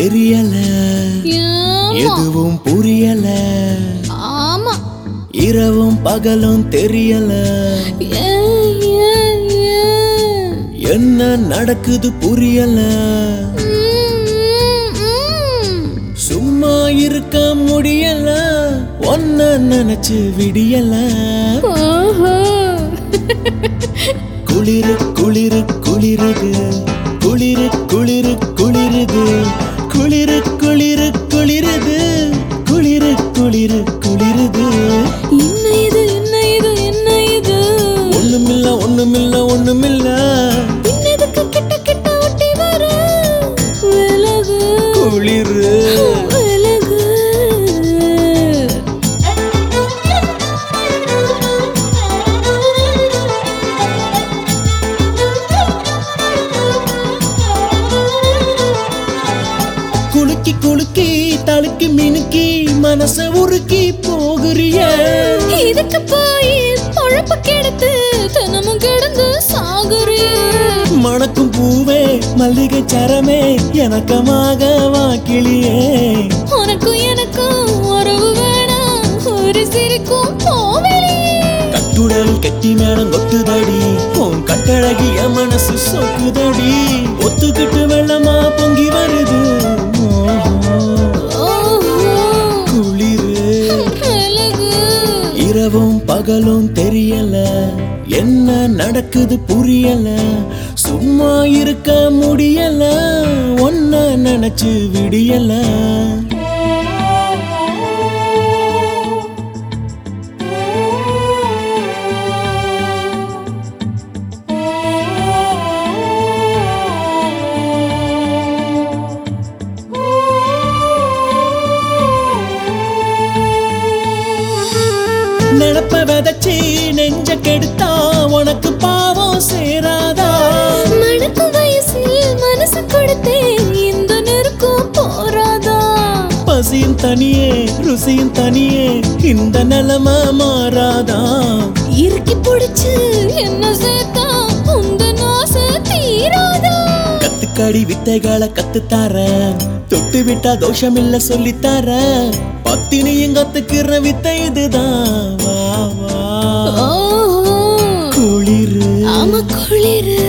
தெரியல ஏமா? எதுவும் புரியல ஆமா இரவும் பகலும் தெரியல ஏன், ஏன், ஏன்? என்ன நடக்குது புரியல ம், ம், ம். சும்மா இருக்க முடியல ஒன்ன நினைச்சு விடியல ஓஹோ குளிரு குளிரு குளிருது குளிரு குளிரு குளிருது குளிரு குளிரு குளிருது குளிரு குளிரு குளிருது என்ன இது என்ன இது என்ன இது ஒண்ணுமில்ல ஒண்ணுமில்ல ஒண்ணுமில்ல இன்னதுக்கு கிட்ட கிட்ட ஒட்டி வர விலகு குளிரு விலகு குலுக்கி குலுக்கி தழுக்கி மினுக்கி மனச உருக்கி போகிறிய இதுக்கு போய் பொழப்பு கெடுத்து தினமும் கிடந்து சாகுறிய மணக்கும் பூவே மல்லிகை சரமே எனக்கமாக வாக்கிளியே உனக்கும் எனக்கும் உறவு வேணாம் ஒரு சிரிக்கும் போவெளியே கட்டுடல் கெட்டி மேடம் கொட்டுதடி உன் கட்டழகிய மனசு சொக்குதடி ஒத்துக்கிட்டு வெள்ளமா பொங்கி வருது ஓஹோ குளிரு விலகு இரவும் பகலும் தெரியல என்ன நடக்குது புரியல சும்மா இருக்க முடியல ஒன்ன நினைச்சு விடியல நினப்ப விதைச்சி நெஞ்ச கெடுத்தா உனக்கு பாவம் சேராதா மணக்கு வயசில் மனசு கொடுத்தேன் இந்த நெருக்கம் போராதா பசியும் தனியே ருசியும் தனியே இந்த நிலைமை மாறாதா இறுக்கி பிடிச்சு என்ன சேர்த்தா உந்த நாச தீராதா கத்துக்காடி வித்தைகளை கத்துத்தார தொட்டு விட்டா தோஷம் இல்ல சொல்லித்தார பத்தினியும் கத்துக்கிற வித்தை இதுதான் வா வா ஓஹோ குளிரு ஆமா குளிரு